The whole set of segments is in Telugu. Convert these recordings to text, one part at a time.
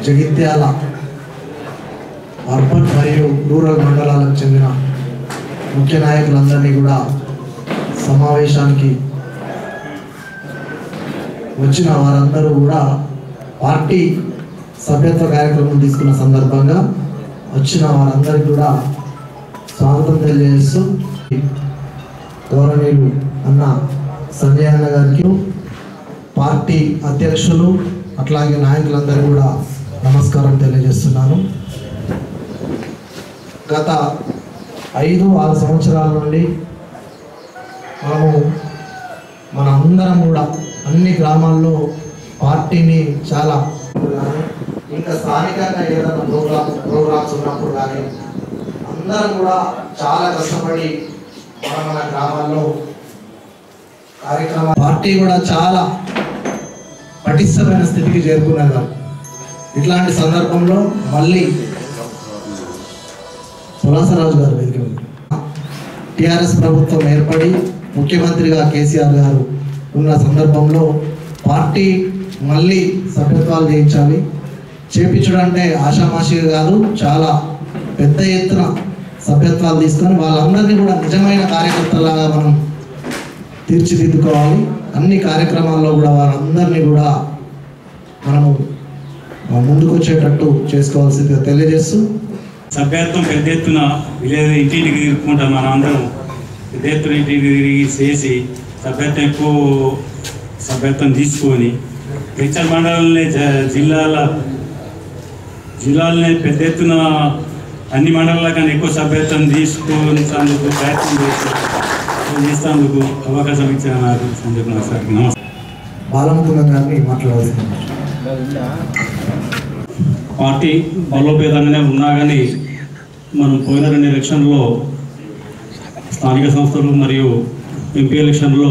జగిత్యాల అర్బన్ మరియు రూరల్ మండలాలకు చెందిన ముఖ్య నాయకులందరినీ కూడా సమావేశానికి వచ్చిన వారందరూ కూడా పార్టీ సభ్యత్వ కార్యక్రమం తీసుకున్న సందర్భంగా వచ్చిన వారందరికీ కూడా స్వాగతం తెలియజేస్తూ గౌరవనీయులు అన్న సంజయ్ అన్న గారికి పార్టీ అధ్యక్షులు అట్లాగే నాయకులందరూ కూడా నమస్కారం తెలియజేస్తున్నాను గత ఐదు ఆరు సంవత్సరాల నుండి మనము మన అందరం కూడా అన్ని గ్రామాల్లో పార్టీని చాలా ఇంకా స్థానికంగా ఏదైనా ప్రోగ్రామ్ ప్రోగ్రామ్స్ ఉన్నప్పుడు కానీ అందరం కూడా చాలా కష్టపడి మన మన గ్రామాల్లో కార్యక్రమం పార్టీ కూడా చాలా పటిష్టమైన స్థితికి చేరుకున్నారు ఇట్లాంటి సందర్భంలో మళ్ళీ పులాసరాజు గారు వేదిక మీద. టిఆర్ఎస్ ప్రభుత్వం ఏర్పడి ముఖ్యమంత్రిగా కేసీఆర్ గారు ఉన్న సందర్భంలో పార్టీ మళ్ళీ సభ్యత్వాలు చేయించాలి చేపించడం అంటే ఆషామాషిగా కాదు చాలా పెద్ద ఎత్తున సభ్యత్వాలు తీసుకొని వాళ్ళందరినీ కూడా నిజమైన కార్యకర్తలాగా మనం తీర్చిదిద్దుకోవాలి అన్ని కార్యక్రమాల్లో కూడా వాళ్ళందరినీ కూడా మనము ఆ, ముందుకు వచ్చేటట్టు చేసుకోవాల్సిందిగా తెలియజేస్తూ సభ్యత్వం పెద్ద ఎత్తున విలేజ్ ఇంటింటికి తిరుగుకుంటాం మనం అందరం పెద్ద ఎత్తున ఇంటికి తిరిగి చేసి సభ్యత్వం ఎక్కువ సభ్యత్వం తీసుకొని పెంచల్ మండలంలో జ- జిల్లాల జిల్లాలనే పెద్ద ఎత్తున అన్ని మండలాల కన్నా ఎక్కువ సభ్యత్వం తీసుకునేందుకు ప్రయత్నం చేసి చేసేందుకు అవకాశం ఇచ్చిన నాకు సంజయ్ కుమార్ సార్కి నమస్కారం బాలముకుందం గారిని మాట్లాడవలసింది పార్టీ బలోపేతంగానే ఉన్నా కానీ మనం పోయిన రెండు ఎలక్షన్లో స్థానిక సంస్థలు మరియు ఎంపీ ఎలక్షన్లో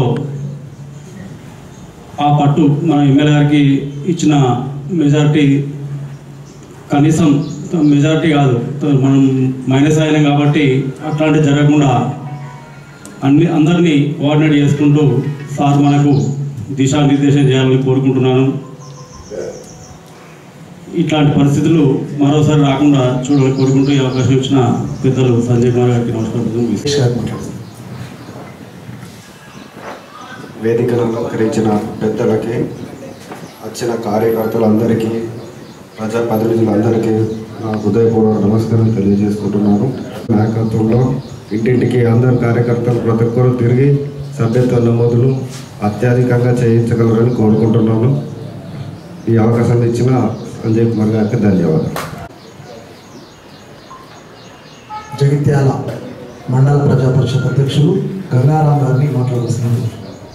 ఆ పట్టు మన ఎమ్మెల్యే గారికి ఇచ్చిన మెజారిటీ కనీసం మెజారిటీ కాదు మనం మైనస్ అయినాం కాబట్టి అట్లాంటివి జరగకుండా అన్ని అందరినీ కోఆర్డినేట్ చేసుకుంటూ సార్ మనకు దిశానిర్దేశం చేయాలని కోరుకుంటున్నాను ఇట్లాంటి పరిస్థితులు మరోసారి రాకుండా చూడాలని కోరుకుంటూ ఈ అవకాశం ఇచ్చిన పెద్దలు సంజయ్ కుమార్ గారికి నమస్కారం సురేష్ గారు మాట్లాడుతున్నారు వేదికను అలంకరించిన పెద్దలకి వచ్చిన కార్యకర్తలందరికీ ప్రజాప్రతినిధులందరికీ నా హృదయపూర్వక నమస్కారం తెలియజేసుకుంటున్నాను నాయకత్వంలో ఇంటింటికి అందరు కార్యకర్తలు ప్రతి ఒక్కరు తిరిగి సభ్యత్వ నమోదులు అత్యధికంగా చేయించగలరని కోరుకుంటున్నాను ఈ అవకాశం ఇచ్చిన సంజయ్ కుమార్ గారికి ధన్యవాదాలు జగిత్యాల మండల ప్రజా పరిషత్ అధ్యక్షులు గంగారాం గారిని మాట్లాడుతున్నారు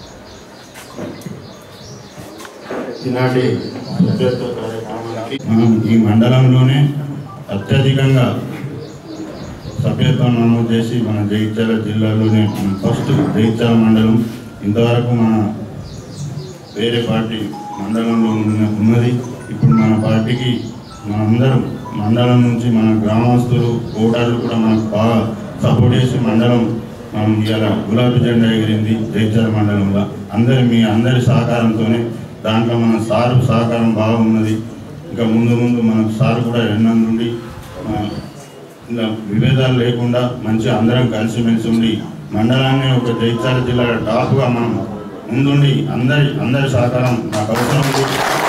ఈనాటి సభ్యత్వ కార్యక్రమానికి మనం ఈ మండలంలోనే అత్యధికంగా సభ్యత్వం నమోదు చేసి మన జగిత్యాల జిల్లాలోనే మనం ఫస్ట్ జగిత్యాల మండలం ఇంతవరకు మన వేరే పార్టీ మండలంలో ఉన్న- ఉన్నది ఇప్పుడు మన పార్టీకి మనందరం మండలం నుంచి మన గ్రామస్తులు ఓటర్లు కూడా మనకు బాగా సపోర్ట్ చేసి మండలం మనం ఇవాళ గులాబీ జెండా ఎగిరింది జగిత్యాల మండలంలో అందరి మీ అందరి సహకారంతోనే దాంట్లో మన సారు సహకారం బాగున్నది ఇంకా ముందు ముందు మన సారు కూడా ఎన్నో నుండి ఆ, ఇలా విభేదాలు లేకుండా మంచి అందరం కలిసిమెలిసి ఉండి మండలాన్ని ఒక జైత్యాల జిల్లా టాప్గా మనం ముందుండి అందరి అందరి సహకారం నాకు అవసరం ఉంది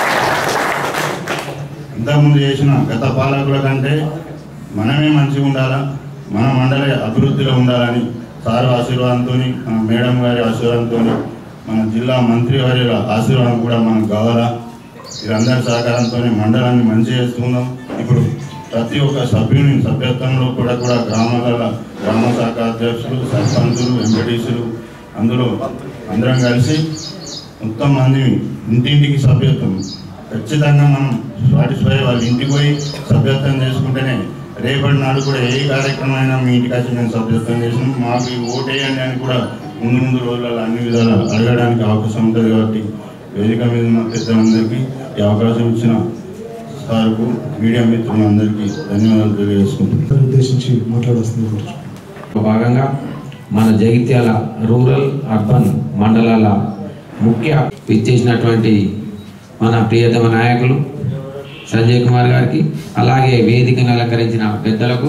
ఇంతకుముందు చేసిన గత పాలకుల కంటే మనమే మంచిగా ఉండాలా మన మండలి అభివృద్ధిలో ఉండాలని సారు ఆశీర్వాదంతో మన మేడం గారి ఆశీర్వాదంతో మన జిల్లా మంత్రి వారి ఆశీర్వాదం కూడా మనకు కావాలా వీరందరి సహకారంతో మండలాన్ని మంచి చేస్తున్నాం ఇప్పుడు ప్రతి ఒక్క సభ్యుని సభ్యత్వంలో కూడా కూడా గ్రామాల గ్రామ శాఖ అధ్యక్షులు సర్పంచులు ఎంపీటీసీలు అందులో అందరం కలిసి మొత్తం మంది ఇంటింటికి సభ్యత్వం ఖచ్చితంగా మనం సాటిస్ఫై వాళ్ళ ఇంటికి పోయి సభ్యత్వం చేసుకుంటేనే రేపటి నాడు కూడా ఏ కార్యక్రమం అయినా మీ ఇంటికి వచ్చి మేము సభ్యత్వం చేసినాం మాకు ఈ ఓటేయండి అని కూడా ముందు ముందు రోజులలో అన్ని విధాలు అడగడానికి అవకాశం ఉంటుంది కాబట్టి వేదిక మీద ఉన్న పెద్దలందరికీ ఈ అవకాశం ఇచ్చిన సార్కు మీడియా మిత్రులందరికీ ధన్యవాదాలు తెలియజేసుకుంటున్నాను ఉద్దేశించి మాట్లాడాల్సింది భాగంగా మన జగిత్యాల రూరల్ అర్బన్ మండలాల ముఖ్య ఇచ్చేసినటువంటి మన ప్రియతమ నాయకులు సంజయ్ కుమార్ గారికి అలాగే వేదికను అలంకరించిన పెద్దలకు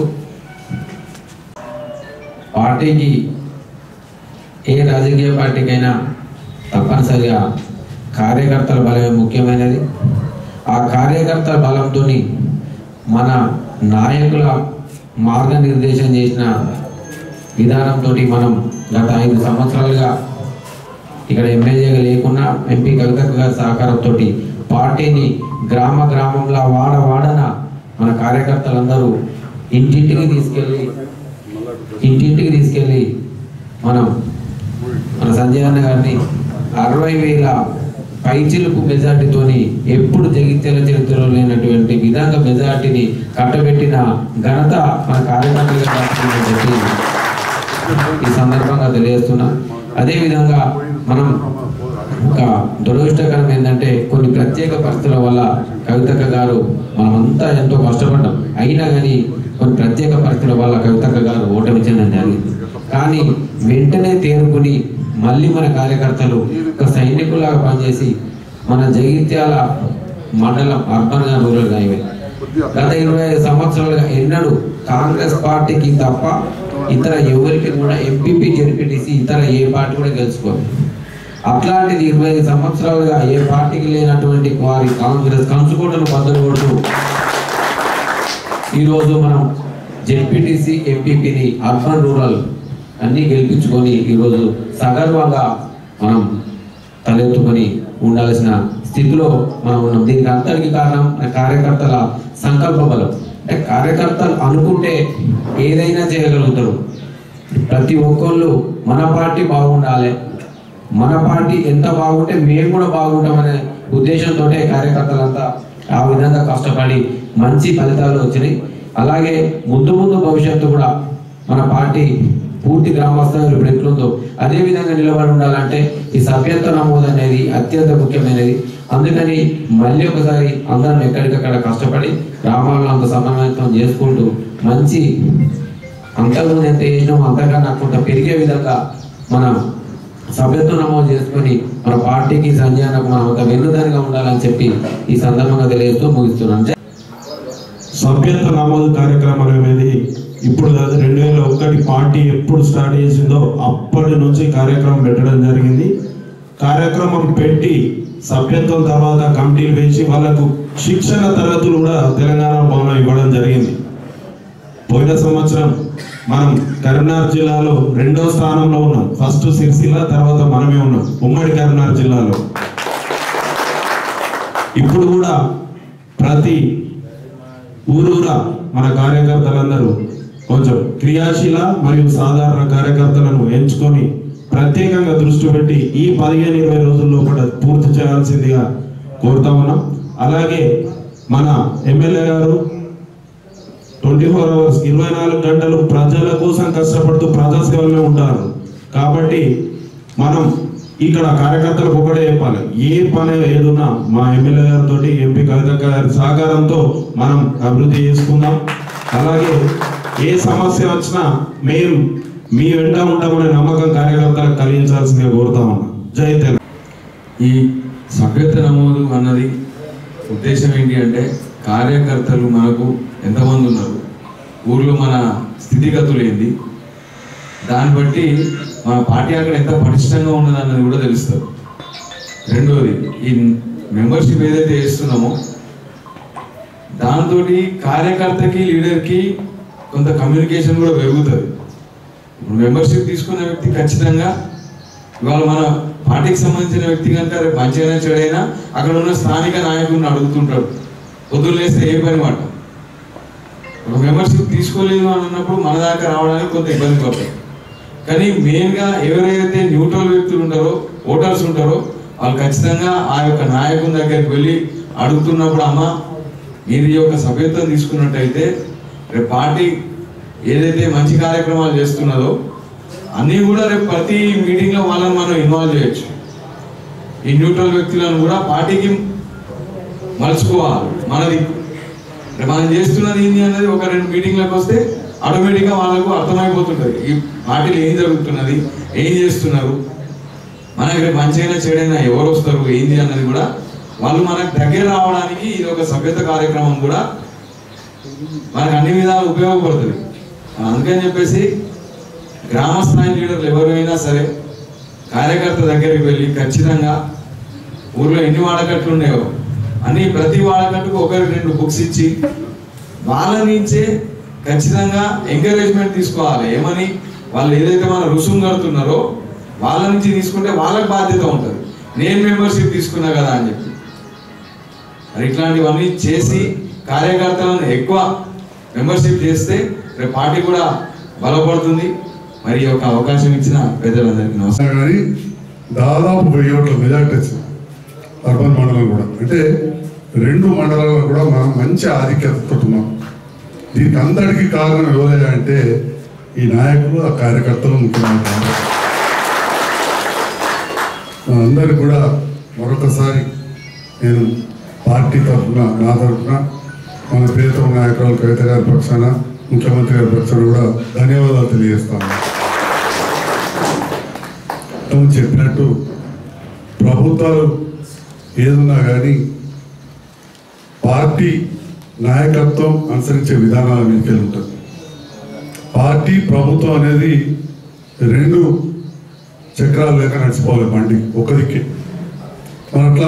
పార్టీకి ఏ రాజకీయ పార్టీకైనా తప్పనిసరిగా కార్యకర్తల బలమే ముఖ్యమైనది ఆ కార్యకర్తల బలంతో మన నాయకుల మార్గనిర్దేశం చేసిన విధానంతో మనం గత ఐదు సంవత్సరాలుగా ఇక్కడ ఎమ్మెల్యేగా లేకున్నా ఎంపీ కవితక్క గారి సహకారంతో పార్టీని గ్రామ గ్రామంలో వాడ వాడన మన కార్యకర్తలందరూ ఇంటింటికి తీసుకెళ్ళి ఇంటింటికి తీసుకెళ్ళి మనం మన సంజయ్ అన్న గారిని అరవై వేల పైచిలుపు మెజార్టీతోని ఎప్పుడు జగిత్యాల చరిత్రలో లేనటువంటి విధంగా మెజార్టీని కట్టబెట్టిన ఘనత మన కార్యకర్తలుగా దక్కుతుందని చెప్పి ఈ సందర్భంగా తెలియజేస్తున్నా అదేవిధంగా మనం ఒక దురదృష్టకరం ఏంటంటే కొన్ని ప్రత్యేక పరిస్థితుల వల్ల కవితక్క గారు మనమంతా ఎంతో కష్టపడ్డాం అయినా కానీ కొన్ని ప్రత్యేక పరిస్థితుల వల్ల కవితక్క గారు ఓటమి చెందడం జరిగింది కానీ వెంటనే తేరుకుని మళ్ళీ మన కార్యకర్తలు ఒక సైనికులాగా పనిచేసి మన జగిత్యాల మండలం అర్బన్ గా రూరల్ గా ఇవి గత ఇరవై ఐదు సంవత్సరాలుగా ఎన్నడూ కాంగ్రెస్ పార్టీకి తప్ప ఇతర ఎవరికి కూడా ఎంపీపీ జెడ్పీటీసీ ఇతర ఏ పార్టీ కూడా గెలుచుకోదు అట్లాంటిది ఇరవై ఐదు సంవత్సరాలుగా ఏ పార్టీకి లేనటువంటి వారి కాంగ్రెస్ కంచుకోటను బద్దలు కొడుతూ ఈరోజు మనం జెడ్పీటీసీ ఎంపీపీని అర్బన్ రూరల్ అన్ని గెలిపించుకొని ఈరోజు సగర్వంగా మనం తలెత్తుకొని ఉండాల్సిన స్థితిలో మనం ఉన్నాం దీనికి అంతటికి కారణం మన కార్యకర్తల సంకల్ప బలం అంటే కార్యకర్తలు అనుకుంటే ఏదైనా చేయగలుగుతారు ప్రతి ఒక్కళ్ళు మన పార్టీ బాగుండాలి మన పార్టీ ఎంత బాగుంటే మేము కూడా బాగుంటామనే ఉద్దేశంతో కార్యకర్తలంతా ఆ విధంగా కష్టపడి మంచి ఫలితాలు వచ్చినాయి అలాగే ముందు ముందు భవిష్యత్తు కూడా మన పార్టీ పూర్తి గ్రామస్థాయిలో ఇప్పుడు ఎట్లుందో అదే విధంగా నిలబడి ఉండాలంటే ఈ సభ్యత్వ నమోదు అనేది అత్యంత ముఖ్యమైనది అందుకని మళ్ళీ ఒకసారి అందరం ఎక్కడికక్కడ కష్టపడి గ్రామాల్లో అంత సమన్వయం చేసుకుంటూ మంచి అంతకుముందు ఎంత చేసినామో అంతకన్నా కొంత పెరిగే విధంగా మనం సభ్యత్వం నమోదు చేసుకొని మన పార్టీకి సంజయానికి మనం అంత వెన్నుదారిగా ఉండాలని చెప్పి ఈ సందర్భంగా తెలియజేస్తూ ముగిస్తున్నాను సభ్యత్వ నమోదు కార్యక్రమం అనేది ఇప్పుడు కాదు రెండు వేల ఒకటి పార్టీ ఎప్పుడు స్టార్ట్ చేసిందో అప్పటి నుంచి కార్యక్రమం పెట్టడం జరిగింది కార్యక్రమం పెట్టి సభ్యత్వం తర్వాత కమిటీలు వేసి వాళ్ళకు శిక్షణ తరగతులు కూడా తెలంగాణ భవనం ఇవ్వడం జరిగింది పోయిన సంవత్సరం మనం కరీంనగర్ జిల్లాలో రెండో స్థానంలో ఉన్నాం ఫస్ట్ సిరిసిల్ల తర్వాత మనమే ఉన్నాం ఉమ్మడి కరీంనగర్ జిల్లాలో ఇప్పుడు కూడా ప్రతి ఊరూరా మన కార్యకర్తలందరూ కొంచెం క్రియాశీల మరియు సాధారణ కార్యకర్తలను ఎంచుకొని ప్రత్యేకంగా దృష్టి పెట్టి ఈ పదిహేను ఇరవై రోజుల్లో కూడా పూర్తి చేయాల్సిందిగా కోరుతా ఉన్నాం అలాగే మన ఎమ్మెల్యే గారు ట్వంటీ ఫోర్ అవర్స్ ఇరవై నాలుగు గంటలు ప్రజల కోసం కష్టపడుతూ ప్రజాసేవలో ఉంటారు కాబట్టి మనం ఇక్కడ కార్యకర్తలకు ఒకటే చెప్పాలి ఏ పని ఏదున్నా మా ఎమ్మెల్యే గారితో ఎంపీ కవిత గారి సహకారంతో మనం అభివృద్ధి చేసుకుందాం అలాగే ఏ సమస్య వచ్చినా మేము మీ వెంట ఉంటామనే నమ్మకం కార్యకర్తలకు కలిగించాల్సిందిగా కోరుతామన్నా జై తెలంగాణ ఈ సభ్యత నమోదు అన్నది ఉద్దేశం ఏంటి అంటే కార్యకర్తలు మనకు ఎంతమంది ఉన్నారు ఊర్లో మన స్థితిగతులు ఏంది దాన్ని బట్టి మన పార్టీ అక్కడ ఎంత పటిష్టంగా ఉన్నది అన్నది కూడా తెలుస్తుంది రెండోది ఈ మెంబర్షిప్ ఏదైతే చేస్తున్నామో దాంతో కార్యకర్తకి లీడర్కి కొంత కమ్యూనికేషన్ కూడా పెరుగుతుంది ఇప్పుడు మెంబర్షిప్ తీసుకున్న వ్యక్తి ఖచ్చితంగా ఇవాళ మన పార్టీకి సంబంధించిన వ్యక్తి కనుక రేపు మంచిగా చెడైనా అక్కడ ఉన్న స్థానిక నాయకుడిని అడుగుతుంటాడు పొద్దున్న లేస్తే ఏ పని మాట ఒక మెంబర్షిప్ తీసుకోలేదు అని అన్నప్పుడు మన దాకా రావడానికి కొంత ఇబ్బంది పడతాయి కానీ మెయిన్గా ఎవరైతే న్యూట్రల్ వ్యక్తులు ఉంటారో ఓటర్స్ ఉంటారో వాళ్ళు ఖచ్చితంగా ఆ యొక్క నాయకుని దగ్గరికి వెళ్ళి అడుగుతున్నప్పుడు అమ్మ మీరు ఈ యొక్క సభ్యత్వం తీసుకున్నట్టయితే రేపు పార్టీ ఏదైతే మంచి కార్యక్రమాలు చేస్తున్నదో అన్నీ కూడా రేపు ప్రతి మీటింగ్లో వాళ్ళని మనం ఇన్వాల్వ్ చేయొచ్చు ఈ న్యూట్రల్ వ్యక్తులను కూడా పార్టీకి మలుచుకోవాలి మనది రేపు మనం చేస్తున్నది ఏంటి అనేది ఒక రెండు మీటింగ్లకు వస్తే ఆటోమేటిక్గా వాళ్ళకు అర్థమైపోతుంటుంది ఈ పార్టీలో ఏం జరుగుతున్నది ఏం చేస్తున్నారు మనకి రేపు మంచిగా చెడైనా ఎవరు వస్తారు ఏంది అన్నది కూడా వాళ్ళు మనకు దగ్గర రావడానికి ఇది ఒక సభ్యత కార్యక్రమం కూడా మనకు అన్ని విధాలు ఉపయోగపడుతుంది అందుకని చెప్పేసి గ్రామ స్థాయి లీడర్లు ఎవరైనా సరే కార్యకర్త దగ్గరికి వెళ్ళి ఖచ్చితంగా ఊర్లో ఎన్ని వాడకట్లు ఉన్నాయో అన్ని ప్రతి వాడకట్టుకు ఒకరికి రెండు బుక్స్ ఇచ్చి వాళ్ళ నుంచే ఖచ్చితంగా ఎంకరేజ్మెంట్ తీసుకోవాలి ఏమని వాళ్ళు ఏదైతే మన రుసుము కడుతున్నారో వాళ్ళ నుంచి తీసుకుంటే వాళ్ళకి బాధ్యత ఉంటుంది నేను మెంబర్షిప్ తీసుకున్నా కదా అని చెప్పి మరి ఇట్లాంటివన్నీ చేసి కార్యకర్తలను ఎక్కువ మెంబర్షిప్ చేస్తే రేపు పార్టీ కూడా బలపడుతుంది మరి ఈ యొక్క అవకాశం ఇచ్చిన పెద్దలందరికీ నమస్కారం కానీ దాదాపు వెయ్యి ఓట్ల మెజార్టీ వచ్చింది అర్బన్ మండలం కూడా అంటే రెండు మండలాల్లో కూడా మనం మంచి ఆధిక్యతతో ఉన్నాం దీనికి అందరికీ కారణం ఎవరయ్యా అంటే ఈ నాయకులు ఆ కార్యకర్తలు ముఖ్యమంత్రి అందరికి కూడా మరొకసారి నేను పార్టీ తరఫున నా తరఫున మన ప్రియతమ నాయకురాలు కవిత గారి పక్షాన ముఖ్యమంత్రి గారి పక్షాన కూడా ధన్యవాదాలు తెలియజేస్తాను మొత్తం చెప్పినట్టు ప్రభుత్వాలు ఏదున్నా కానీ పార్టీ నాయకత్వం అనుసరించే విధానాల మీదకి ఉంటుంది పార్టీ ప్రభుత్వం అనేది రెండు చక్రాలు లేక నడిచిపోవాలి బండి ఒక దిక్కే మరి అట్లా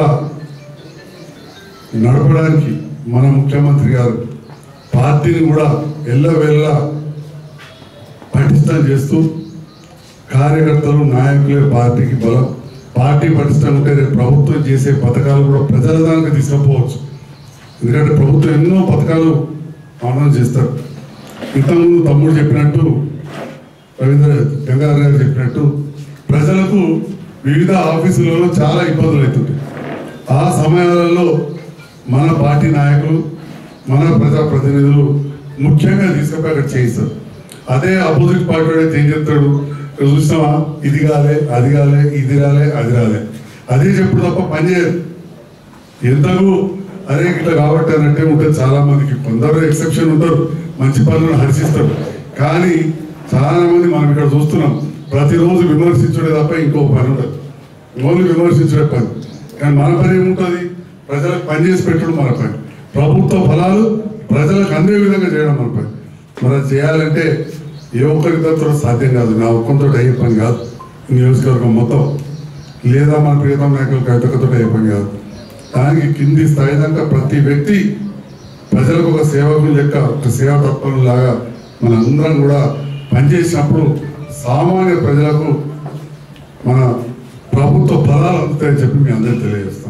నడపడానికి మన ముఖ్యమంత్రి గారు పార్టీని కూడా ఎల్లవెల్ల పటిష్టం చేస్తూ కార్యకర్తలు నాయకులే పార్టీకి బలం పార్టీ పటిష్టం ఉంటే రేపు ప్రభుత్వం చేసే పథకాలు కూడా ప్రజల దానికి తీసుకుపోవచ్చు ఎందుకంటే ప్రభుత్వం ఎన్నో పథకాలు అమలు చేస్తారు ఇంతకుముందు తమ్ముడు చెప్పినట్టు రవీంద్ర గంగాధర్ గారు చెప్పినట్టు ప్రజలకు వివిధ ఆఫీసులలో చాలా ఇబ్బందులు అవుతుంటాయి ఆ సమయాలలో మన పార్టీ నాయకులు మన ప్రజాప్రతినిధులు ముఖ్యంగా తీసుకుపోయి అక్కడ చేయిస్తారు అదే ఆపోజిట్ పార్టీ వాడు అయితే ఏం చెప్తాడు ఇక్కడ చూసినావా ఇది కాలే అది కాలే ఇది రాలే అది రాలే అదే చెప్పుడు తప్ప పని చేయరు ఎంతకు అరే ఇట్లా కాబట్టి అన్నట్టే ఉంటుంది చాలా మందికి కొందరు ఎక్సెప్షన్ ఉంటారు మంచి పనులను హర్షిస్తారు కానీ చాలా మంది మనం ఇక్కడ చూస్తున్నాం ప్రతిరోజు విమర్శించుడే తప్ప ఇంకో పని ఉండదు ఓన్లీ విమర్శించుడే పని కానీ మన పని ఏముంటుంది ప్రజలకు పని చేసి పెట్టడం మన పని ప్రభుత్వ ఫలాలు ప్రజలకు అందే విధంగా చేయడం మన పని మరి అది చేయాలంటే ఏ ఒక్కరితో సాధ్యం కాదు నా ఒక్కరితో అయ్యే పని కాదు ఈ నియోజకవర్గం మొత్తం లేదా మన ప్రియతమ నాయకులు కవితకతో అయ్యే పని కాదు దానికి కింది స్థాయి దాకా ప్రతి వ్యక్తి ప్రజలకు ఒక సేవకులు లెక్క ఒక సేవా తత్వం లాగా మనందరం కూడా పనిచేసినప్పుడు సామాన్య ప్రజలకు మన ప్రభుత్వ ఫలాలు అందుతాయని చెప్పి మీ అందరికీ తెలియజేస్తాం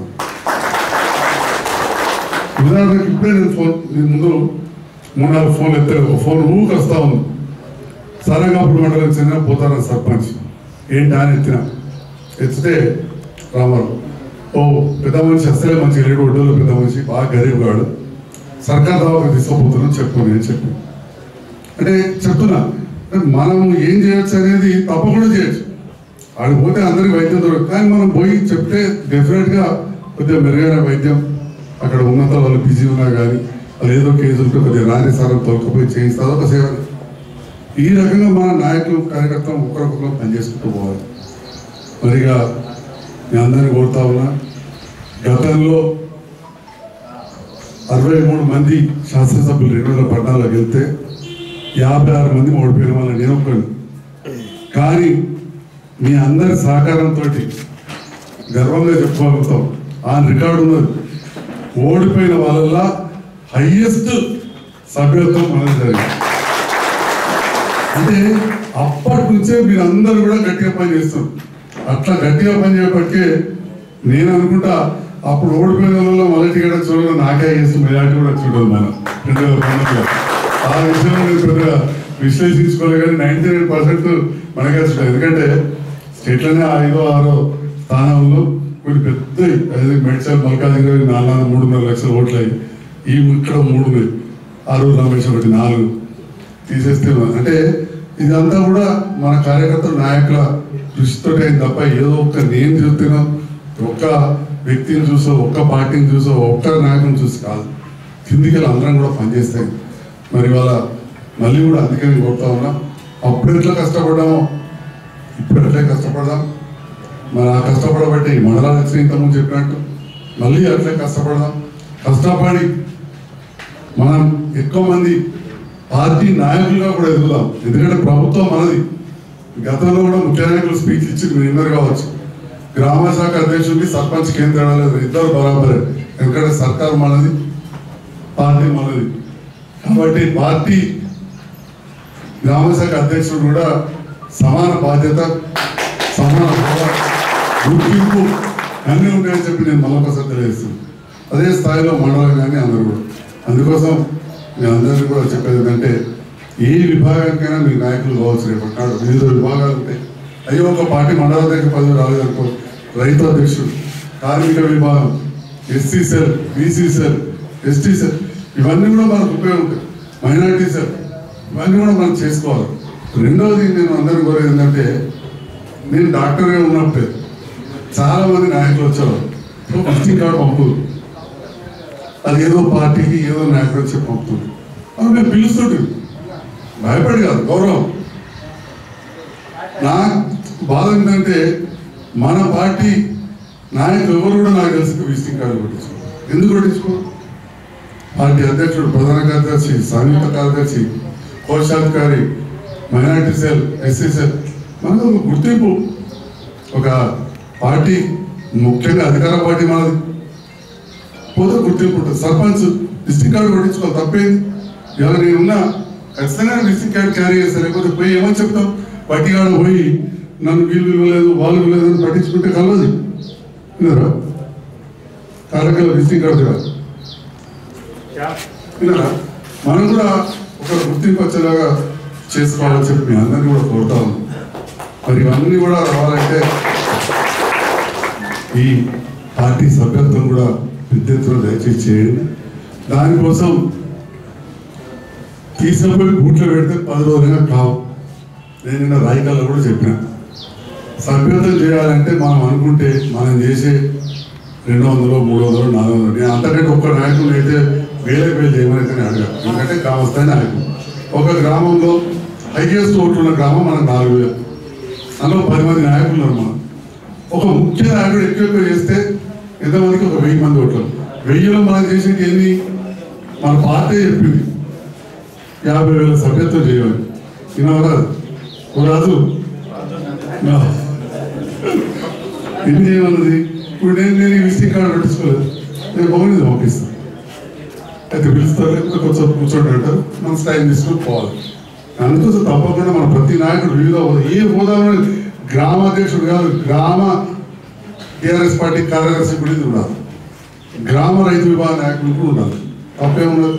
ఉదాహరణకు ఇప్పుడే నేను ఫోన్ నేను ముందు మూడు నాలుగు ఫోన్లు ఎత్తే ఒక ఫోన్ ఊరికి వస్తా ఉంది సరంగాపురం మండలం చెందిన పోతారం సర్పంచ్ ఏంటి అని ఎత్తిన ఎత్తితే రామారావు ఓ పెద్ద మనిషి అసలే మంచి లేడు ఒడ్డోలో పెద్ద మనిషి బాగా గరీబ్ గాడు సర్కార్ దవాకు తీసుకోపోతున్నాం చెప్పు నేను చెప్పు అంటే చెప్తున్నా అంటే మనం ఏం చేయొచ్చు అనేది తప్పకుండా చేయొచ్చు ఆడికి పోతే అందరికి వైద్యం దొరకదు కానీ మనం పోయి చెప్తే డెఫినెట్గా కొద్దిగా మెరుగైన వైద్యం అక్కడ ఉన్నంత వాళ్ళు బిజీ ఉన్నా కానీ వాళ్ళు ఏదో కేసు ఉంటే కొద్దిగా రాని సారం తొలకపోయి చేయిస్తారు అదొక సేవ ఈ రకంగా మన నాయకులు కార్యకర్తలు ఒకరొకరు పనిచేసుకుంటూ పోవాలి మరిగా మీ అందరిని కోరుతా ఉన్నా గతంలో అరవై మూడు మంది శాసనసభ్యులు రెండు వేల పద్నాలుగులో వెళ్తే యాభై ఆరు మంది ఓడిపోయిన వాళ్ళని నేను ఒక్కడిని కానీ మీ అందరి సహకారంతో గర్వంగా చెప్పుకోగలుగుతాం ఆ రికార్డు ఉన్నది ఓడిపోయిన వాళ్ళ హైయెస్ట్ సభ్యత్వం మనది జరిగింది అంటే అప్పటి నుంచే మీరు అందరూ కూడా గట్టిగా పని చేస్తారు అట్లా గట్టిగా పని చేయబట్టే నేను అనుకుంటా అప్పుడు ఓడిపోయిన వాళ్ళలో మొదటి గడ చూడడం నాకే చేసి మెజార్టీ కూడా చూడదు మనం రెండు వేల పంతొమ్మిదిలో ఆ విషయంలో నేను పెద్దగా విశ్లేషించుకోలేదు కానీ నైన్టీ నైన్ పర్సెంట్ మనకే వచ్చింది ఎందుకంటే స్టేట్లోనే ఐదో ఆరో స్థానంలో కొన్ని పెద్ద అదే మెడ్చల్ మల్కాజిగిరి నాలుగు నాలుగు మూడున్నర లక్షల ఓట్లు అయ్యి ఈ ఇక్కడ మూడు ఉన్నాయి ఆరు రమేష్ ఒకటి నాలుగు తీసేస్తే అంటే ఇదంతా కూడా మన కార్యకర్తల నాయకుల కృషితో అయింది తప్ప ఏదో ఒక్క నేను చూస్తున్నా ఒక్క వ్యక్తిని చూసో ఒక్క పార్టీని చూసో ఒక్క నాయకుని చూసి కాదు కిందికి వెళ్ళి అందరం కూడా పనిచేస్తాయి మరి వాళ్ళ మళ్ళీ కూడా అందుకని కోరుతా ఉన్నా అప్పుడు ఎట్లా కష్టపడ్డామో ఇప్పుడు ఎట్లా కష్టపడదాం మరి ఆ కష్టపడబట్టి ఈ మండలాలు వచ్చిన ఇంతకుముందు చెప్పినట్టు మళ్ళీ అట్లే కష్టపడదాం కష్టపడి మనం ఎక్కువ మంది పార్టీ నాయకులుగా కూడా ఎదుగుదాం ఎందుకంటే ప్రభుత్వం మనది గతంలో కూడా ముఖ్య నాయకులు స్పీచ్ ఇచ్చి మీరు విన్నర్ కావచ్చు గ్రామ శాఖ అధ్యక్షుడికి సర్పంచ్ కేంద్రం లేదు ఇద్దరు బరాబరే ఎందుకంటే సర్కార్ మనది పార్టీ మనది కాబట్టి పార్టీ గ్రామ శాఖ అధ్యక్షుడు కూడా సమాన బాధ్యత సమాన హోదా, గుర్తింపు అన్నీ ఉంటాయని చెప్పి నేను మళ్ళొకసారి తెలియజేస్తున్నాను అదే స్థాయిలో మండలం కానీ అందరూ కూడా అందుకోసం మీ అందరికీ కూడా చెప్పేది ఏంటంటే ఏ విభాగానికైనా మీ నాయకులు కావచ్చు రేపు నాడు వివిధ విభాగాలు ఉంటాయి అయ్యో ఒక పార్టీ మండలాధ్యక్ష పదవి రాలేదనుకో రైతు అధ్యక్షుడు కార్మిక విభాగం SC cell BC cell ST cell ఇవన్నీ కూడా మనకు ఉపయోగం ఉంటాయి మైనారిటీ సెల్ ఇవన్నీ కూడా మనం చేసుకోవాలి రెండవది నేను అందరూ కోరేది ఏంటంటే నేను డాక్టర్గా ఉన్నప్పుడే చాలా మంది నాయకులు వచ్చేవారు విజిటింగ్ కార్డు పంపు అది ఏదో పార్టీకి ఏదో నాయకుడు వచ్చి పంపుతుంది అది మేము పిలుస్తుంటే భయపడి కాదు గౌరవం నా బాధ ఏంటంటే మన పార్టీ నాయకులు ఎవరు కూడా నాకు తెలిసి విజిటింగ్ కార్డు కొట్టించుకో ఎందుకు కొట్టించుకో పార్టీ అధ్యక్షుడు ప్రధాన కార్యదర్శి సంయుక్త కార్యదర్శి కోశాధికారి మైనార్టీ సెల్ ఎస్సీ సెల్ మనకు ఒక గుర్తింపు ఒక పార్టీ ముఖ్యంగా అధికార పార్టీ మనది పోతే గుర్తింపు ఉంటుంది సర్పంచ్ డిస్టిక్ కార్డు కొట్టించుకోవాలి తప్పేంది ఇవాళ నేనున్నా ఖచ్చితంగా డిస్టిక్ కార్డు క్యారీ చేస్తాను లేకపోతే పోయి ఏమని చెప్తాం పట్టికాడ పోయి నన్ను వీళ్ళు ఇవ్వలేదు వాళ్ళు ఇవ్వలేదు అని పట్టించుకుంటే కలవదు విన్నారా కారకల డిస్టిక్ కార్డు కాదు విన్నారా మనం కూడా ఒక గుర్తింపు వచ్చేలాగా చేసుకోవాలని చెప్పి మీ అందరినీ కూడా కోరుతా ఉన్నాం మరి ఇవన్నీ కూడా రావాలంటే ఈ పార్టీ సభ్యత్వం కూడా పెద్ద ఎత్తున దయచేసి చేయండి దానికోసం తీసుకుపోయి బూట్లో పెడితే పది రోజులుగా కావు నేను నిన్న రాయికాల్లో కూడా చెప్పిన సభ్యత్వం చేయాలంటే మనం అనుకుంటే మనం చేసే రెండు వందలు మూడు వందలు నాలుగు వందలు నేను అంతకంటే ఒక్క నాయకుడు అయితే వేరే వేలు చేయమని కానీ అడగా ఎందుకంటే గ్రామస్థాయి నాయకుడు ఒక గ్రామంలో హైయెస్ట్ ఓట్లు ఉన్న గ్రామం మనకు నాలుగు వేలు అందులో పది మంది నాయకులు ఉన్నారు మనం ఒక ముఖ్య నాయకుడు ఎక్కువ ఎక్కువ చేస్తే ఎంతమందికి ఒక వెయ్యి మంది ఓట్లు వెయ్యిలో మనం చేసేది ఎన్ని మన పార్టీ చెప్పింది యాభై వేల సభ్యత్వం చేయాలి వినవరా ఓ రాజు నా. ఎన్ని చేయమన్నది ఇప్పుడు నేను నేను విజిటింగ్ కార్డు పట్టించుకోలేదు నేను బాగుంది పంపిస్తాను అయితే పిలుస్తారు లేకపోతే కొంచెం కూర్చోండి అంటారు మన టైం తీసుకొని పోవాలి అందుకోసం తప్పకుండా మన ప్రతి నాయకుడు వివిధ హోదా ఏ హోదాలో గ్రామ అధ్యక్షుడు కాదు గ్రామ టీఆర్ఎస్ పార్టీ కార్యదర్శి కూడా ఇది ఉండాలి గ్రామ రైతు విభాగ నాయకులు కూడా ఉండాలి తప్పేమున్నది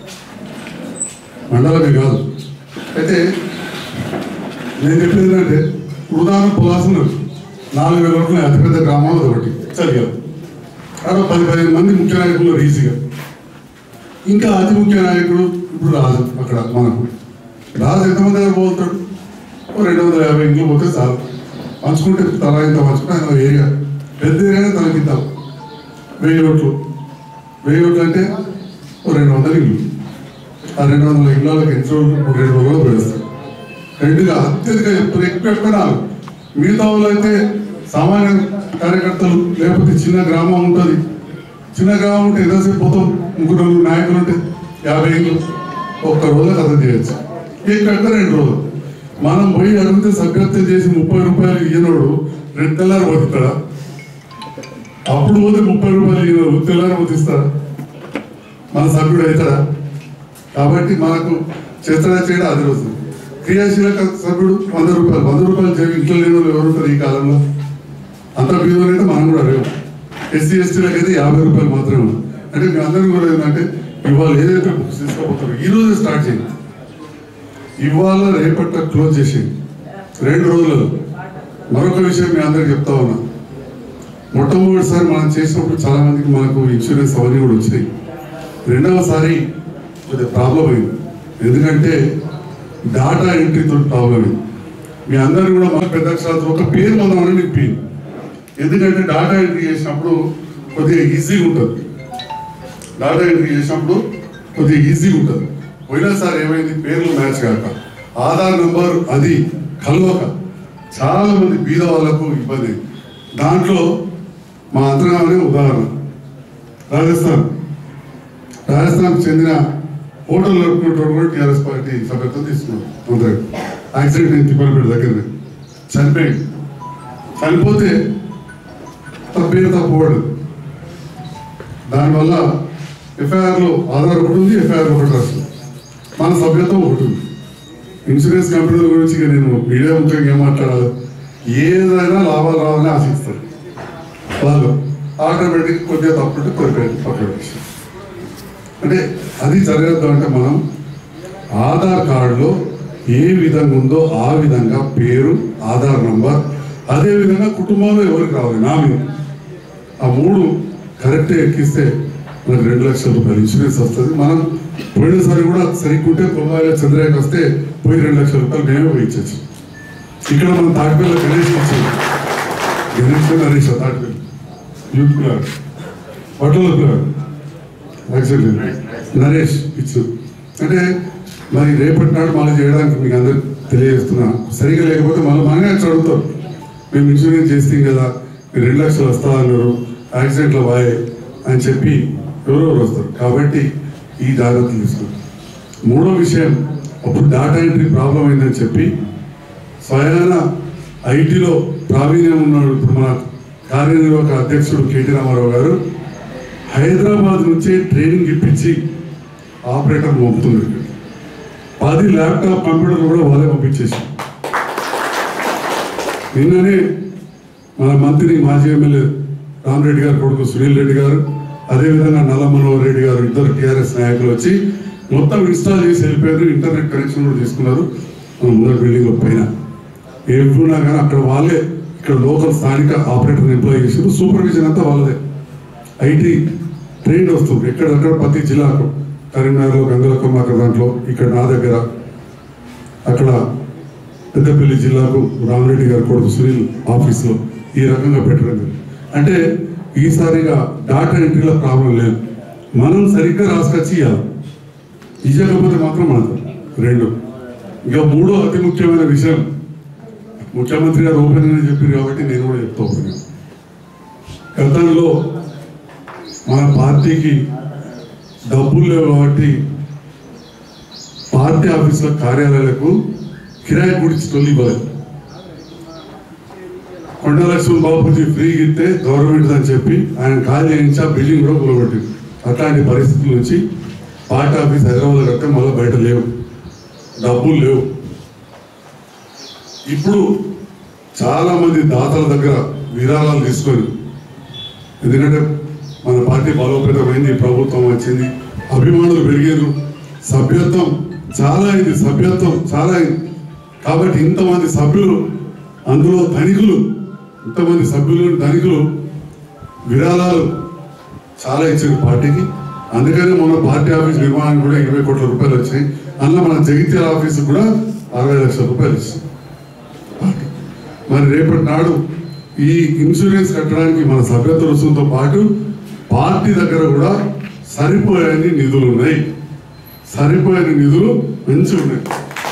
మండలమే కాదు అయితే నేను చెప్పేది ఏంటంటే ఉదాహరణ పులాసన నాలుగు వేల ఓట్లు అతిపెద్ద గ్రామం అది ఒకటి చదిగా అక్కడ పది పదిహేను మంది ముఖ్య నాయకులు ఈజీగా ఇంకా అతి ముఖ్య నాయకుడు ఇప్పుడు రాజు అక్కడ మనకు రాజు ఎంతమంది దగ్గర పోతాడు ఓ రెండు వందల యాభై ఇంట్లో పోతే చాలు పంచుకుంటే తల ఇంత పంచుకుంటే ఆయన ఏరియా పెద్ద ఏరియా తనకిద్దాం వెయ్యి ఓట్లు వెయ్యి ఓట్లు అంటే ఓ రెండు వందల ఇల్లు ఆ రెండు వందల ఇళ్ళకి ఎన్ని రోజులు ఒక రెండు రోజులు ప్రవేశిస్తారు రెండుగా అత్యధిక ఎప్పుడు ఎక్కువ ఎక్కువ నాలుగు మిగతా వాళ్ళు అయితే సామాన్య కార్యకర్తలు లేకపోతే చిన్న గ్రామం ఉంటుంది చిన్న గ్రామం ఉంటే ఎంతసేపు పోతాం ముగ్గురు నలుగురు నాయకులు ఉంటే యాభై ఏళ్ళు ఒక్క రోజు కథ చేయొచ్చు ఇక్కడ రెండు రోజులు మనం పోయి అడిగితే సభ్యత్వం చేసి ముప్పై రూపాయలు ఇయ్యనోడు రెండు తెల్లారి పోతిస్తాడా అప్పుడు పోతే ముప్పై రూపాయలు ఇయ్యనోడు తెల్లారి పోతిస్తాడా మన సభ్యుడు అవుతాడా కాబట్టి మనకు చేస్తాడా చేయడం అది రోజు క్రియాశీలక సభ్యుడు వంద రూపాయలు వంద రూపాయలు చేయ ఇంట్లో లేని వాళ్ళు ఎవరు ఉంటారు ఈ కాలంలో అంత బీదోనైతే మనం కూడా లేవు ఎస్సీ ఎస్టీలకు అయితే యాభై రూపాయలు మాత్రమే ఉంది. అంటే మీ అందరూ కూడా ఏంటంటే ఇవాళ ఏదైతే బుక్స్ తీసుకోపోతారో ఈ రోజే స్టార్ట్ చేయండి ఇవాళ రేపట్ల క్లోజ్ చేసేయండి రెండు రోజులలో మరొక విషయం మీ అందరికి చెప్తా ఉన్నా మొట్టమొదటిసారి మనం చేసినప్పుడు చాలా మందికి మనకు ఇన్సూరెన్స్ అవన్నీ కూడా వచ్చినాయి రెండవసారి కొద్దిగా ప్రాబ్లం అయింది ఎందుకంటే డాటా ఎంట్రీతో ప్రాబ్లం అయింది మీ అందరూ కూడా మన పెద్ద అక్షరాలతో ఒక పేరు పొందామని నింపింది ఎందుకంటే డాటా ఎంట్రీ చేసినప్పుడు కొద్దిగా ఈజీగా ఉంటుంది డాటా ఎంట్రీ చేసినప్పుడు కొద్దిగా ఈజీగా ఉంటుంది పోయినసారి ఏమైంది పేర్లు మ్యాచ్ కాక ఆధార్ నెంబర్ అది కలవక చాలా మంది బీద వాళ్ళకు ఇబ్బంది అయింది. దాంట్లో మా అంతర్గామనే ఉదాహరణ రాజస్థాన్ రాజస్థాన్కు చెందిన హోటల్ నడుపుకునేటోడు కూడా టీఆర్ఎస్ పార్టీ సభ్యత్వం తీసుకున్నాడు తొందరగా యాక్సిడెంట్ అయింది తిప్పలపేట దగ్గర చనిపోయింది చనిపోతే తన పేరు తప్పబడు దానివల్ల ఎఫ్ఐఆర్లో ఆధార్ ఒకటి ఉంది ఎఫ్ఐఆర్ ఒకటి రాస్తుంది మన సభ్యత్వం ఒకటి ఉంది ఇన్సూరెన్స్ కంపెనీల గురించి ఇక నేను మీడియా ముఖ్యంగా ఏం మాట్లాడాలి ఏదైనా లాభాలు రావాలని ఆశిస్తారు వాళ్ళు ఆటోమేటిక్ కొద్దిగా తప్పుంటే కొద్దిగా పక్కన విషయం అంటే అది జరగద్దు అంటే మనం ఆధార్ కార్డులో ఏ విధంగా ఉందో ఆ విధంగా పేరు ఆధార్ నంబర్ అదే విధంగా కుటుంబంలో ఎవరికి రావాలి నా మీద ఆ మూడు కరెక్ట్ ఎక్కిస్తే మనకు రెండు లక్షల రూపాయలు ఇన్సూరెన్స్ వస్తుంది మనం పోయినసారి కూడా సరిగ్గుంటే కొమ్మాయిలో చంద్రయ్యకి వస్తే పోయి రెండు లక్షల రూపాయలు మేమే పోయి ఇచ్చేసి ఇక్కడ మనం తాటిపల్లి గణేష్ ఇచ్చాం గణేష్ నరేష్ తాటిపల్లి యూత్ ప్లాన్ పట్టణ ప్లాన్ యాక్చువల్లీ నరేష్ ఇచ్చు అంటే మరి రేపటి నాడు మళ్ళీ చేయడానికి మీకు అందరు తెలియజేస్తున్నా సరిగా లేకపోతే మళ్ళీ మనమే వచ్చి అడుగుతారు మేము ఇన్సూరెన్స్ చేస్తాం కదా మీరు రెండు లక్షలు వస్తా అన్నారు యాక్సిడెంట్లో బాయ్ అని చెప్పి ఎవరెవరు వస్తారు కాబట్టి ఈ జాగ్రత్తలు తీసుకోండి మూడో విషయం అప్పుడు డాటా ఎంట్రీ ప్రాబ్లం అయిందని చెప్పి స్వయాన ఐటీలో ప్రావీణ్యం ఉన్నాడు ఇప్పుడు మన కార్యనిర్వాహక అధ్యక్షుడు కేటీ రామారావు గారు హైదరాబాద్ నుంచే ట్రైనింగ్ ఇప్పించి ఆపరేటర్ పంపుతుంది పది ల్యాప్టాప్ కంప్యూటర్లు కూడా వాళ్ళే పంపించేసి నిన్ననే మన మంత్రి మాజీ ఎమ్మెల్యే రామరెడ్డి గారు కొడుకు సునీల్ రెడ్డి గారు అదేవిధంగా నల్ల మనోహర్ రెడ్డి గారు ఇద్దరు టీఆర్ఎస్ నాయకులు వచ్చి మొత్తం ఇన్స్టాల్ చేసి వెళ్ళిపోయారు ఇంటర్నెట్ కనెక్షన్ కూడా తీసుకున్నారు మన ముందర బిల్డింగ్ పైన ఏమున్నా కానీ అక్కడ వాళ్ళే ఇక్కడ లోకల్ స్థానిక ఆపరేటర్ ఎంప్లాయ్ చేసారు సూపర్విజన్ అంతా వాళ్ళదే ఐటీ ట్రైన్ వస్తుంది ఎక్కడెక్కడ ప్రతి జిల్లాకు కరీంనగర్లో గంగలకొమ్మ అక్కడ దాంట్లో ఇక్కడ నా దగ్గర అక్కడ పెద్దపల్లి జిల్లాకు రామరెడ్డి గారు కొడుకు సునీల్ ఆఫీస్లో ఈ రకంగా పెట్టడం జరిగింది. అంటే ఈసారిగా డాటా ఎంట్రీలో ప్రాబ్లం లేదు మనం సరిగ్గా రాసుకొచ్చి ఇవ్వాలి ఇవ్వకపోతే మాత్రం మనకు రెండు ఇక మూడో అతి ముఖ్యమైన విషయం ముఖ్యమంత్రి గారు ఓపెన్ అని చెప్పారు కాబట్టి నేను కూడా చెప్తా ఓపెన్ గతంలో మన పార్టీకి డబ్బులు లేవు కాబట్టి పార్టీ ఆఫీసుల కార్యాలయాలకు కిరాయి గురించి తొలి ఇవ్వలేదు కొండ లక్ష్మణ బాబుజీ ఫ్రీ ఇస్తే గవర్నమెంట్ అని చెప్పి ఆయన ఖాళీ చేయించి ఆ బిల్డింగ్ కూడా కూలగొట్టింది అట్లాంటి పరిస్థితుల నుంచి పార్టీ ఆఫీస్ హైదరాబాద్ కడితే మళ్ళీ బయట లేవు డబ్బులు లేవు ఇప్పుడు చాలా మంది దాతల దగ్గర విరాళాలు తీసుకొని ఎందుకంటే మన పార్టీ బలోపేతమైంది ప్రభుత్వం వచ్చింది అభిమానులు పెరిగారు సభ్యత్వం చాలా అయింది సభ్యత్వం చాలా అయింది కాబట్టి ఇంతమంది సభ్యులు అందులో ధనికులు ఇంతమంది సభ్యులు ధనికులు విరాళాలు చాలా ఇచ్చారు పార్టీకి అందుకని మన పార్టీ ఆఫీస్ నిర్మాణానికి కూడా ఇరవై కోట్ల రూపాయలు వచ్చాయి అందులో మన జగిత్యాల ఆఫీస్ కూడా అరవై లక్షల రూపాయలు ఇచ్చింది పార్టీ మరి రేపటి నాడు ఈ ఇన్సూరెన్స్ కట్టడానికి మన సభ్యత్వ రుసుముతో పాటు పార్టీ దగ్గర కూడా సరిపోయని నిధులు ఉన్నాయి సరిపోయని నిధులు మంచి ఉన్నాయి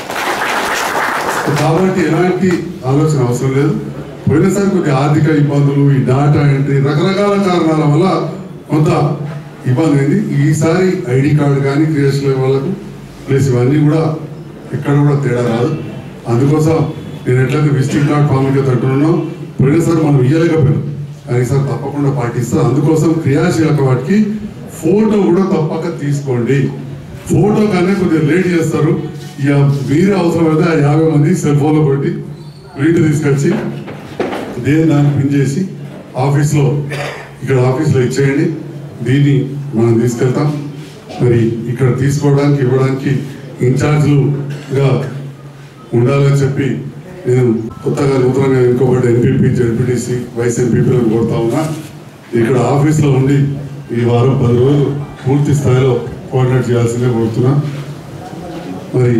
కాబట్టి ఎలాంటి ఆలోచన అవసరం లేదు పోయినసారి కొద్ది ఆర్థిక ఇబ్బందులు ఈ డాటా ఎంట్రీ రకరకాల కారణాల వల్ల కొంత ఇబ్బంది అయింది ఈసారి ఐడి కార్డు కానీ క్రియేషన్ వాళ్ళకు ప్లస్ ఇవన్నీ కూడా ఎక్కడ కూడా తేడా రాదు అందుకోసం నేను ఎట్లయితే విజిటింగ్ కార్డ్ ప్రాముఖ్యత అంటున్నానో పోయినసారి మనం ఇయ్యలేకపోయినాం కానీ ఈసారి తప్పకుండా పాటిస్తాం అందుకోసం క్రియాశీలక వాటికి ఫోటో కూడా తప్పక తీసుకోండి ఫోటో కన్నా కొద్దిగా లేట్ చేస్తారు ఇక వీరే అవసరమైతే ఆ యాభై మంది సెల్ ఫోన్లో పెట్టి ప్రింట్ తీసుకొచ్చి దేని దాన్ని ప్రింట్ చేసి ఆఫీస్లో ఇక్కడ ఆఫీస్లో ఇచ్చేయండి దీన్ని మనం తీసుకెళ్తాం మరి ఇక్కడ తీసుకోవడానికి ఇవ్వడానికి ఇన్ఛార్జ్లుగా ఉండాలని చెప్పి నేను కొత్తగా నూతనంగా ఇంకొకటి ఎన్పీపీ జెడ్పీటీసీ వైస్ ఎంపీపీలను కోరుతా ఉన్నా ఇక్కడ ఆఫీస్లో ఉండి ఈ వారం పది రోజులు పూర్తి స్థాయిలో కోఆర్డినేట్ చేయాల్సిందే కోరుతున్నా మరి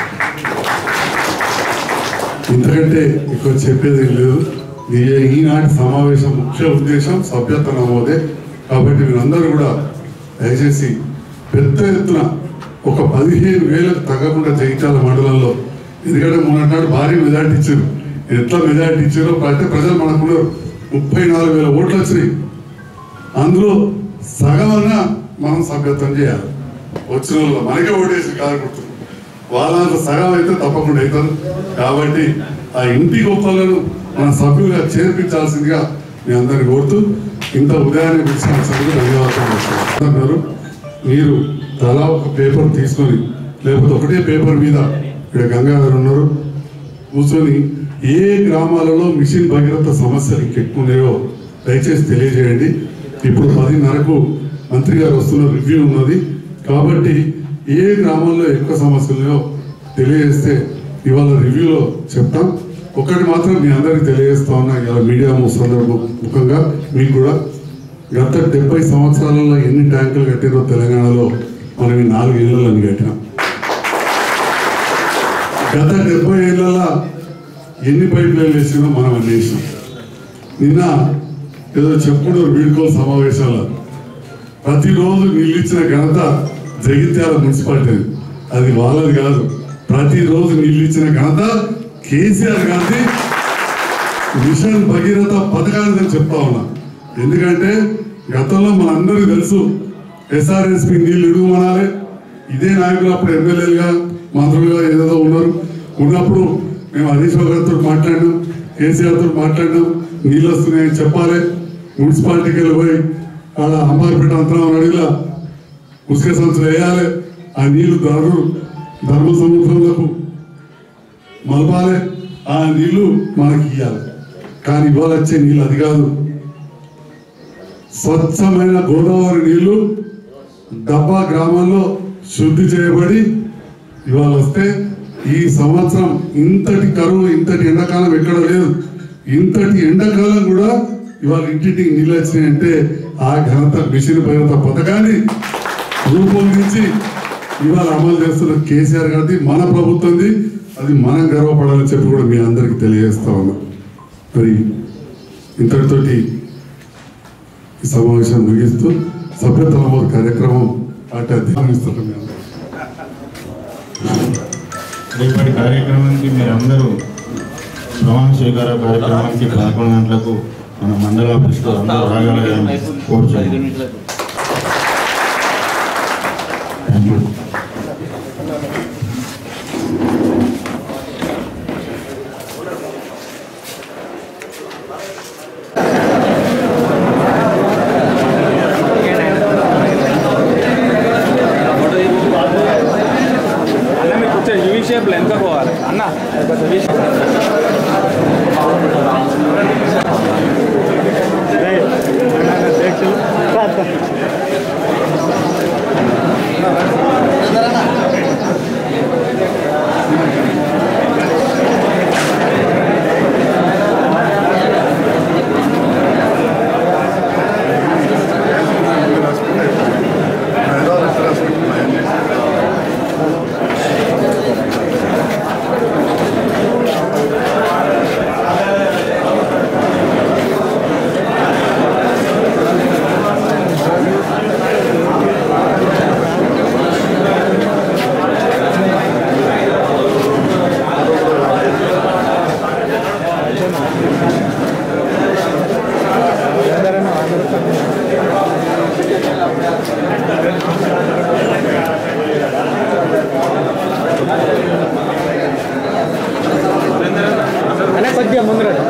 ఇంతకంటే ఎక్కువ చెప్పేది ఏం లేదు ఈ ఈనాటి సమావేశం ముఖ్య ఉద్దేశం సభ్యత్వ నమోదే కాబట్టి మీరందరూ కూడా దయచేసి పెద్ద ఎత్తున ఒక పదిహేను వేలకు తగ్గకుండా జగిత్యాల మండలంలో ఎందుకంటే మొన్నటి భారీ మెజార్టీ ఇచ్చారు ఎట్లా మెజార్టీ ఇచ్చారో అంటే ప్రజలు మనకు ముప్పై నాలుగు వేల ఓట్లు వచ్చినాయి అందులో సగమన్నా మనం సభ్యత్వం చేయాలి వచ్చిన వాళ్ళు మనకే ఓటేసి కాదుకుంటున్నారు వాళ్ళంత సగం అయితే తప్పకుండా అవుతారు కాబట్టి ఆ ఇంటి గొప్పలను మన సభ్యులుగా చేర్పించాల్సిందిగా మీ అందరిని కోరుతూ ఇంత ఉదయాన్నే పిలిచినందుకు ధన్యవాదాలు చెప్తున్నారు. మీరు తలా ఒక పేపర్ తీసుకొని లేకపోతే ఒకటే పేపర్ మీద ఇక్కడ గంగాధర్ ఉన్నారు కూర్చొని ఏ గ్రామాలలో మిషన్ భగీరథ సమస్యలు ఇంకెక్కువ ఉన్నాయో దయచేసి తెలియజేయండి ఇప్పుడు పదిన్నరకు మంత్రి గారు వస్తున్న రివ్యూ ఉన్నది కాబట్టి ఏ గ్రామంలో ఎక్కువ సమస్యలు ఉన్నాయో తెలియజేస్తే ఇవాళ రివ్యూలో చెప్తాం ఒకటి మాత్రం మీ అందరికి తెలియజేస్తా ఉన్నా ఇవాళ మీడియా సందర్భం ముఖంగా మీకు కూడా గత డెబ్బై సంవత్సరాలలో ఎన్ని ట్యాంకులు కట్టిరో తెలంగాణలో మనం ఈ నాలుగు ఇళ్లను కట్టినాం గత డెబ్బై ఏళ్ళ ఎన్ని పైప్ లైన్లు వేసినా మనం అన్నేసినాం నిన్న ఏదో చెప్పుకున్నారు వీడుకోలు సమావేశాల్లో ప్రతిరోజు నీళ్ళు ఇచ్చిన ఘనత జగిత్యాల మున్సిపాలిటీ అది వాళ్ళది కాదు ప్రతిరోజు నీళ్ళు ఇచ్చిన ఘనత కేసీఆర్ గాంధీ మిషన్ భగీరథ పథకాన్ని నేను చెప్తా ఉన్నా ఎందుకంటే గతంలో మనందరికీ తెలుసు ఎస్ఆర్ఎస్పి నీళ్లు ఇడుగుమనాలి ఇదే నాయకులు అప్పుడు ఎమ్మెల్యేలుగా మంత్రులుగా ఏదేదో ఉన్నారు ఉన్నప్పుడు మేము హరీష్ రావు గారితో మాట్లాడినాం కేసీఆర్ తోటి మాట్లాడినాం నీళ్ళు వస్తున్నాయని చెప్పాలి మున్సిపాలిటీకి వెళ్ళిపోయి ఆడ అంబారిపేట అంతరం అడిగిలా ఉసుక సంచులు వేయాలి ఆ నీళ్లు ధర్మ ధర్మ సముద్రంలోకి మలపాలి ఆ నీళ్లు మనకి ఇవ్వాలి కానీ ఇవాళ వచ్చే నీళ్ళు అది కాదు స్వచ్ఛమైన గోదావరి నీళ్లు డబ్బా గ్రామంలో శుద్ధి చేయబడి ఇవాళ వస్తే ఈ సంవత్సరం ఇంతటి కరువు ఇంతటి ఎండాకాలం ఎక్కడ లేదు ఇంతటి ఎండాకాలం కూడా ఇవాళ ఇంటింటికి నీళ్ళు వచ్చినాయంటే ఆ ఘనత మిషన్ భైరత పథకాన్ని రూపొందించి ఇవాళ అమలు చేస్తున్న కేసీఆర్ గారిది మన ప్రభుత్వంది అది మనం గర్వపడాలని చెప్పి కూడా మీ అందరికి తెలియజేస్తా ఉన్నాం మరి ఇంతటితోటి ఈ సమావేశం ముగిస్తూ సభ్యత నమోదు కార్యక్రమం పార్టీ అధ్యక్షిస్తారు మీ అందరూ రేపటి కార్యక్రమానికి మీరందరూ ప్రమాణ స్వీకార కార్యక్రమానికి పదకొండు గంటలకు మన మండల ఆఫీస్లో అందరూ రాగలగాలని కోరుచున్నాను థ్యాంక్ యూ అన్న మీరు కూర్చో యూ షేప్లో ఎంత పోవాలి అన్న కొంచెం V shape. అన్న కొద్దిగా ముందు రండి.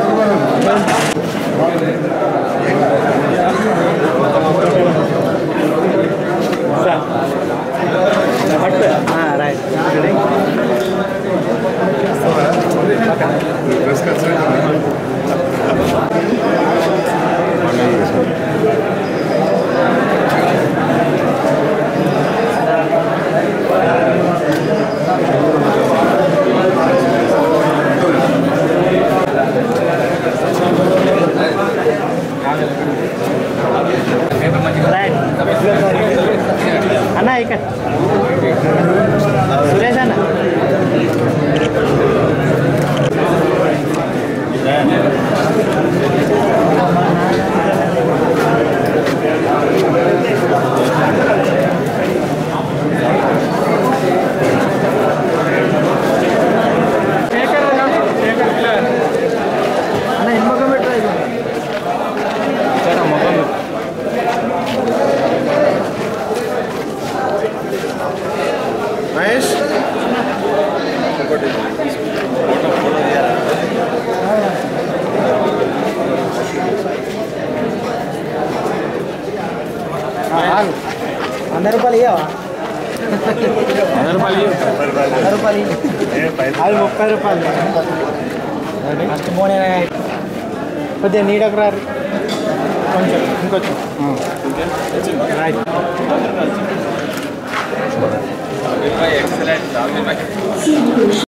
సార్. పట్టు. ఆ, రైట్ రెడీ? మహేష్ వంద రూపాయలు ఇవ్వవా వంద రూపాయలు ఇవ్వు. వంద రూపాయలు ఇవ్వు. అది ముప్పై రూపాయలు ఫస్ట్ మోనే కొద్దిగా నీడకు రారు కొంచెం ఇంకొంచెం రైట్ ఎక్సలెంట్